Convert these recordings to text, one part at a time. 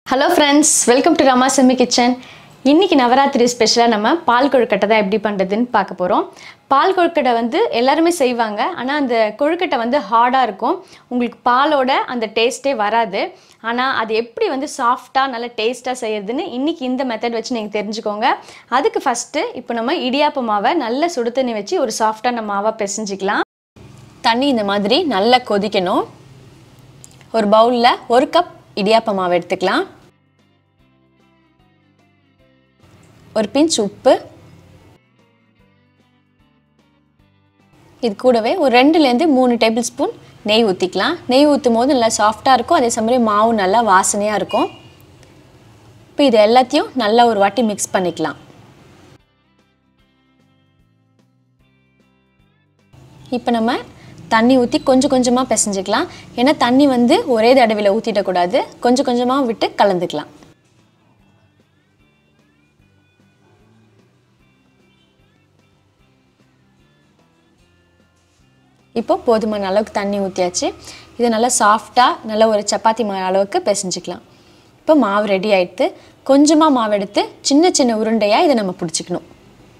hello friends welcome to Rama Semmi kitchen இன்னைக்கு நவராத்திரி ஸ்பெஷலாக நம்ம பால் கொழுக்கட்டை தான் எப்படி பண்ணுறதுன்னு பார்க்க போகிறோம் பால் கொழுக்கட்டை வந்து எல்லாருமே செய்வாங்க ஆனால் அந்த கொழுக்கட்டை வந்து ஹார்டாக இருக்கும் உங்களுக்கு பாலோட அந்த டேஸ்ட்டே வராது ஆனால் அது எப்படி வந்து சாஃப்டாக நல்ல டேஸ்ட்டாக செய்யறதுன்னு இன்னைக்கு இந்த மெத்தட் வச்சு நீங்கள் தெரிஞ்சுக்கோங்க அதுக்கு ஃபஸ்ட்டு இப்போ நம்ம இடியாப்ப மாவை நல்ல சுடு தண்ணி வச்சு ஒரு சாஃப்டான மாவாக பிசைஞ்சிக்கலாம் தண்ணி இந்த மாதிரி நல்லா கொதிக்கணும் ஒரு பவுலில் ஒரு கப் இடியாப்ப மாவு எடுத்துக்கலாம் ஒரு பிஞ்ச் உப்பு இது கூடவே ஒரு ரெண்டுலேருந்து மூணு டேபிள் ஸ்பூன் நெய் ஊற்றிக்கலாம் நெய் ஊற்றும் போது நல்லா சாஃப்டாக இருக்கும் அதே சமயம் மாவு நல்லா வாசனையாக இருக்கும் இப்போ இது எல்லாத்தையும் நல்லா ஒரு வாட்டி மிக்ஸ் பண்ணிக்கலாம் இப்போ நம்ம தண்ணி ஊற்றி கொஞ்சம் கொஞ்சமாக பிசைஞ்சிக்கலாம் ஏன்னா தண்ணி வந்து ஒரே தடவையில் ஊற்றிடக்கூடாது கொஞ்சம் கொஞ்சமாக விட்டு கலந்துக்கலாம் இப்போ போதுமான அளவுக்கு தண்ணி ஊற்றியாச்சு இதை நல்லா சாஃப்டாக நல்லா ஒரு சப்பாத்தி மா அளவுக்கு பிசைஞ்சிக்கலாம் இப்போ மாவு ரெடி ஆயிடுத்து கொஞ்சமாக மாவு எடுத்து சின்ன சின்ன உருண்டையாக இதை நம்ம பிடிச்சிக்கணும்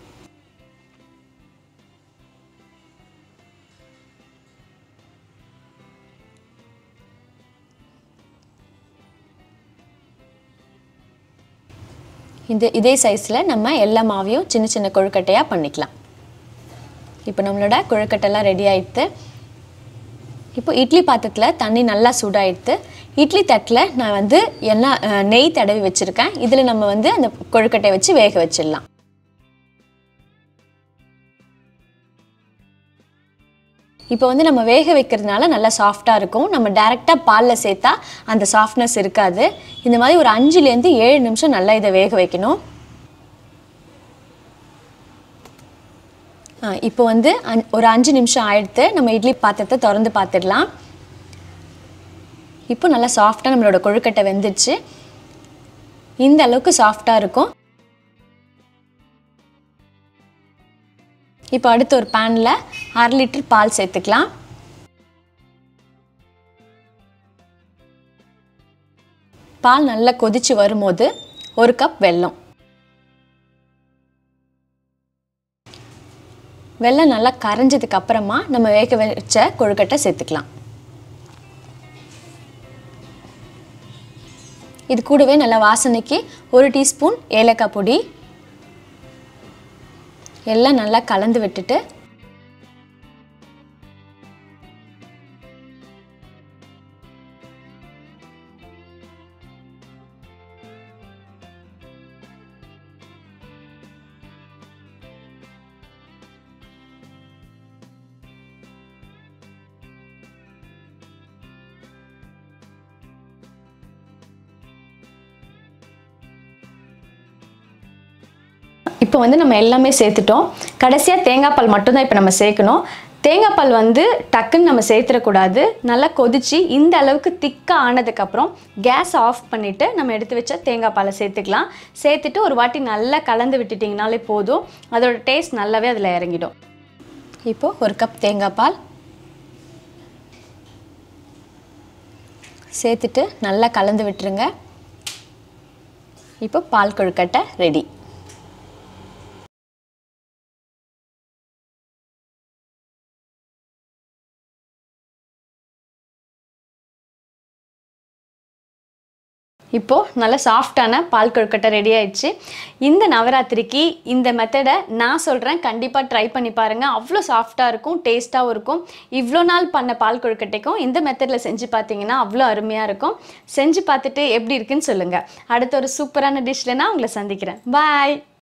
இந்த இதே சைஸில் நம்ம எல்லா மாவையும் சின்ன சின்ன கொழுக்கட்டையாக பண்ணிக்கலாம் இப்போ நம்மளோட கொழுக்கட்டைலாம் ரெடி ஆயிடுத்து இப்போ இட்லி பாத்திரத்தில் தண்ணி நல்லா சூடாயிடுத்து இட்லி தட்டில் நான் வந்து எண்ணெய் அஹ், நெய் தடவி வச்சுருக்கேன் இதில் நம்ம வந்து அந்த கொழுக்கட்டையை வச்சு வேக வச்சிடலாம் இப்போ வந்து நம்ம வேக வைக்கிறதுனால நல்லா சாஃப்டாக இருக்கும் நம்ம டேரெக்டாக பாலில் சேர்த்தா அந்த சாஃப்ட்னஸ் இருக்காது இந்த மாதிரி ஒரு அஞ்சுலேருந்து ஏழு நிமிஷம் நல்லா இதை வேக வைக்கணும் ஆ, இப்போ வந்து அஞ்- ஒரு அஞ்சு நிமிஷம் ஆயிடுத்து நம்ம இட்லி பாத்திரத்தை திறந்து பார்த்துடலாம் இப்போ நல்லா சாஃப்டாக நம்மளோட கொழுக்கட்டை வெந்துடுச்சு இந்த அளவுக்கு சாஃப்டாக இருக்கும் இப்போ அடுத்து ஒரு பேனில் அரை லிட்டர் பால் சேர்த்துக்கலாம் பால் நல்லா கொதிச்சு வரும்போது ஒரு கப் வெல்லம் வெல்லம் நல்லா கரைஞ்சதுக்கு அப்புறமா நம்ம வேக வச்ச கொழுக்கட்டை சேர்த்துக்கலாம் இது கூடவே நல்ல வாசனைக்கு ஒரு டீஸ்பூன் ஏலக்காய் பொடி எல்லாம் நல்லா கலந்து விட்டுட்டு இப்போ வந்து நம்ம எல்லாமே சேர்த்துட்டோம் கடைசியாக தேங்காய் பால் மட்டும்தான் இப்போ நம்ம சேர்க்கணும் தேங்காய் பால் வந்து டக்குன்னு நம்ம சேர்த்துடக்கூடாது நல்லா கொதிச்சு இந்த அளவுக்கு திக்காக ஆனதுக்கப்புறம் கேஸ் ஆஃப் பண்ணிவிட்டு நம்ம எடுத்து வச்ச தேங்காய் பாலை சேர்த்துக்கலாம் சேர்த்துட்டு ஒரு வாட்டி நல்லா கலந்து விட்டுட்டிங்கனாலே போதும் அதோட டேஸ்ட் நல்லாவே அதில் இறங்கிடும் இப்போ ஒரு கப் தேங்காய் பால் சேர்த்துட்டு நல்லா கலந்து விட்டுருங்க இப்போ பால் கொழுக்கட்டை ரெடி இப்போது நல்ல சாஃப்டான பால் கொழுக்கட்டை ரெடி ஆயிடுச்சு இந்த நவராத்திரிக்கு இந்த மெத்தடை நான் சொல்கிறேன் கண்டிப்பாக ட்ரை பண்ணி பாருங்கள் அவ்வளோ சாஃப்டாக இருக்கும் டேஸ்ட்டாகவும் இருக்கும் இவ்வளோ நாள் பண்ண பால் கொழுக்கட்டைக்கும் இந்த மெத்தடில் செஞ்சு பார்த்தீங்கன்னா அவ்வளோ அருமையாக இருக்கும் செஞ்சு பார்த்துட்டு எப்படி இருக்குன்னு சொல்லுங்கள் அடுத்த ஒரு சூப்பரான டிஷ்ல நான் உங்களை சந்திக்கிறேன் பாய்